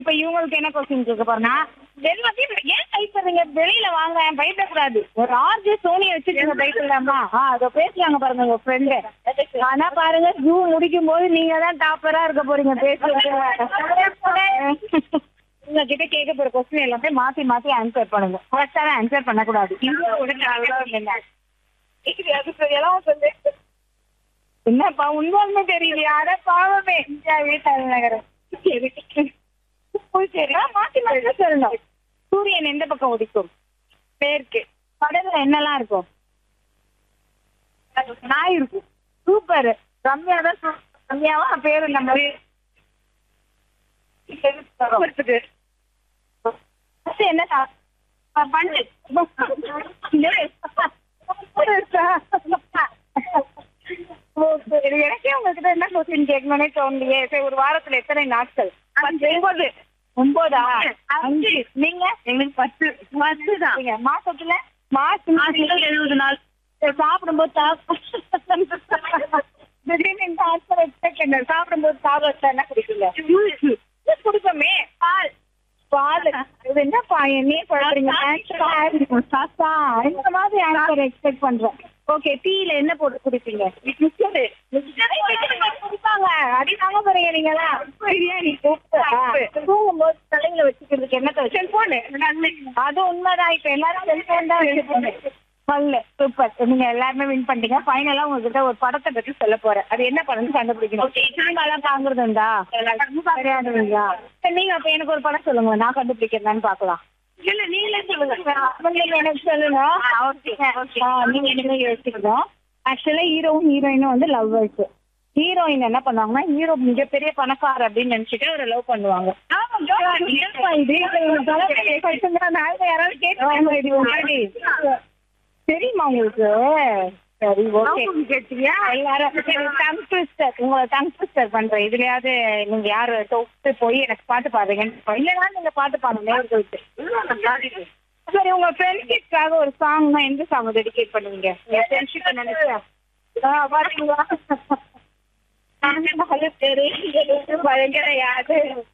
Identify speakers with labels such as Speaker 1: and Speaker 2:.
Speaker 1: இப்ப இவங்களுக்கு என்ன கொஸ்டின் கேட்க போறேன்னா எல்லாத்தையும் ஏன் பயப்படுறீங்க வெளியில வாங்க பயப்படக்கூடாது ஒரு ஆர்ஜி சோனியை வச்சுட்டு பயப்படலாமா ஆ அதை பேசுறாங்க பாருங்க உங்க ஃப்ரெண்டு ஆனா பாருங்க ஜூ முடிக்கும் போது நீங்க தான் டாப்பரா இருக்க போறீங்க பேசுறது உங்ககிட்ட கேட்க போற கொஸ்டின் எல்லாமே மாத்தி மாத்தி ஆன்சர் பண்ணுங்க கரெக்டான ஆன்சர் பண்ணக்கூடாது இந்தியாவோட தலைவர் என்ன அது எல்லாம் சொல்லு என்னப்பா உண்மையுமே தெரியலையா அட பாவமே இந்தியாவே தலைநகரம் சரி சரி ஆ, மாத்தி மாத்தி சொல்லணும் சூரியன் எந்த பக்கம் உதிக்கும் மேற்கு கடல்ல என்னெல்லாம் இருக்கும் நாய் இருக்கும் சூப்பர் ரம்யா தான் சூ- ரம்யாவா பேரு நம்ம First என்ன சா- ஆ, பண்ணு ஓ, சரி. எனக்கே உங்ககிட்ட என்ன கொஸ்டின் கேட்கணும்னே தோணலையே சரி ஒரு வாரத்துல எத்தனை நாட்கள் ஒன்பது ஒன்பதா அஞ்சு நீங்க எங்களுக்கு பத்து பத்து தான் மாசத்துல மாசம் எழுபது நாள் சரி, சாப்பிடும்போது சாப்~ திடீர்னு இந்த answer expect என்ன? சாப்பிடும்போது சாப்பிட என்ன குடிக்கல ஜூஸ் குடிப்போமே பால் பால் இது என்ன என்னையே குழப்பறீங்க சாசா இந்த மாதிரி ஆன்சர் எக்ஸ்பெக்ட் பண்றேன் ஓகே டீல என்ன போட்டு குடிப்பீங்க மிக்சரு குடிப்பாங்க அடி வாங்க போறீங்க நீங்களா பிரியாணி தூங்கும்போது தலையில வச்சுக்கிறதுக்கு என்னத்த செல்போனு அது உண்மைதான் இப்ப எல்லாரும் செல்போன் தான் வச்சுப்பாங்க பல்லு சூப்பர் நீங்க எல்லாருமே வின் பண்ணிட்டீங்க ஃபைனலா உங்ககிட்ட ஒரு படத்தை பத்தி சொல்ல போறேன் அது என்ன படம்னு கண்டுபிடிக்கணும் சினிமாலாம் தாங்குறது உண்டா கிடையாதுங்களா சரி, நீங்க அப்ப எனக்கு ஒரு படம் சொல்லுங்க நான் கண்டுபிடிக்கிறேன்னு பாக்கலாம் இல்ல நீங்களே சொல்லுங்க நீங்க எனக்கு சொல்லுங்க ஆ, நீங்க நீங்க யோசிக்கணும் ஆக்சுவலா ஹீரோவும் ஹீரோயினும் வந்து லவ்வர்ஸ் ஹீரோயின் என்ன பண்ணுவாங்கன்னா ஹீரோ மிகப்பெரிய பணக்காரர் அப்படின்னு நினைச்சிட்டு அவரை லவ் பண்ணுவாங்க என்னப்பா இது? இது தலைமையிலே படிச்சுங்க, நாளைக்கு யாராவது கேட்பாங்க இது முன்னாடி. தெரியுமா உங்களுக்கு சரி ஓகே எல்லாரும் சரி டங் ட்விஸ்டர் உங்களை டங் ட்விஸ்டர் பண்றேன் இதுலயாவது நீங்க யாரு தொட்டு போய் எனக்கு பாட்டு பாடுறீங்கன்னு இல்லைன்னா நீங்க பாட்டு பாடுங்க நேர்களுக்கு சரி உங்க ஃப்ரெண்ட்ஷிப்காக ஒரு சாங்னா எந்த சாங் டெடிகேட் பண்ணுவீங்க உங்க ஃப்ரெண்ட்ஷிப் நினைச்சா ஆ, பாத்தீங்களா பயங்கர யாது